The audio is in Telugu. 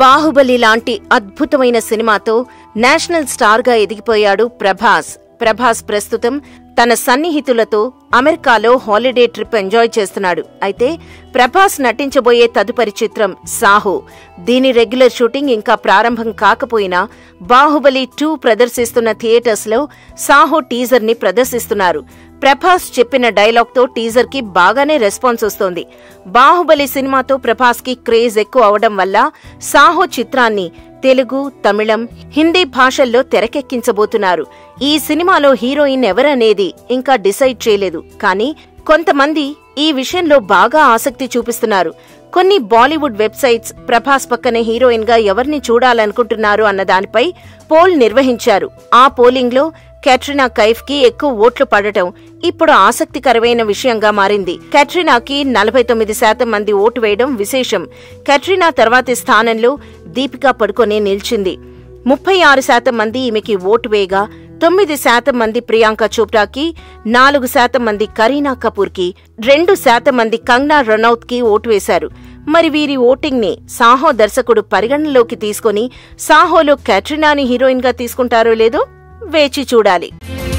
బాహుబలి లాంటి అద్భుతమైన సినిమాతో నేషనల్ స్టార్ గా ఎదిగిపోయాడు ప్రభాస్ ప్రభాస్ ప్రస్తుతం తన సన్నిహితులతో అమెరికాలో హాలిడే ట్రిప్ ఎంజాయ్ చేస్తున్నాడు అయితే ప్రభాస్ నటించబోయే తదుపరి చిత్రం సాహో దీని రెగ్యులర్ షూటింగ్ ఇంకా ప్రారంభం కాకపోయినా బాహుబలి టూ ప్రదర్శిస్తున్న థియేటర్స్ లో సాహో టీజర్ ని ప్రదర్శిస్తున్నారు ప్రభాస్ చెప్పిన డైలాగ్ తో టీజర్ కి బాగానే రెస్పాన్స్ వస్తోంది బాహుబలి సినిమాతో ప్రభాస్ కి క్రేజ్ ఎక్కువ అవడం వల్ల సాహో చిత్రాన్ని తెలుగు తమిళం హిందీ భాషల్లో తెరకెక్కించబోతున్నారు ఈ సినిమాలో హీరోయిన్ ఎవరనేది ఇంకా డిసైడ్ చేయలేదు కానీ కొంతమంది ఈ విషయంలో బాగా ఆసక్తి చూపిస్తున్నారు కొన్ని బాలీవుడ్ వెబ్సైట్స్ ప్రభాస్ పక్కనే హీరోయిన్ గా ఎవరిని చూడాలనుకుంటున్నారు అన్న దానిపై పోల్ నిర్వహించారు ఆ పోలింగ్ లో కెట్రినా కైఫ్ కి ఎక్కువ ఓట్లు పడటం ఇప్పుడు ఆసక్తికరమైన విషయంగా మారింది కెట్రినాకి నలభై తొమ్మిది శాతం మంది ఓటు వేయడం విశేషం కెట్రినా తర్వాతి స్థానంలో దీపికా పడుకొనే నిలిచింది ముప్పై ఆరు శాతం మంది ఈమెకి ఓటు వేయగా తొమ్మిది శాతం మంది ప్రియాంక చోప్రాకి నాలుగు శాతం మంది కరీనా కపూర్ కి రెండు శాతం మంది కంగ్నా రనౌత్ కి ఓటు వేశారు మరి వీరి ఓటింగ్ ని సాహో దర్శకుడు పరిగణనలోకి తీసుకుని సాహోలో కెట్రినాని హీరోయిన్ గా తీసుకుంటారో లేదో వేచి చూడాలి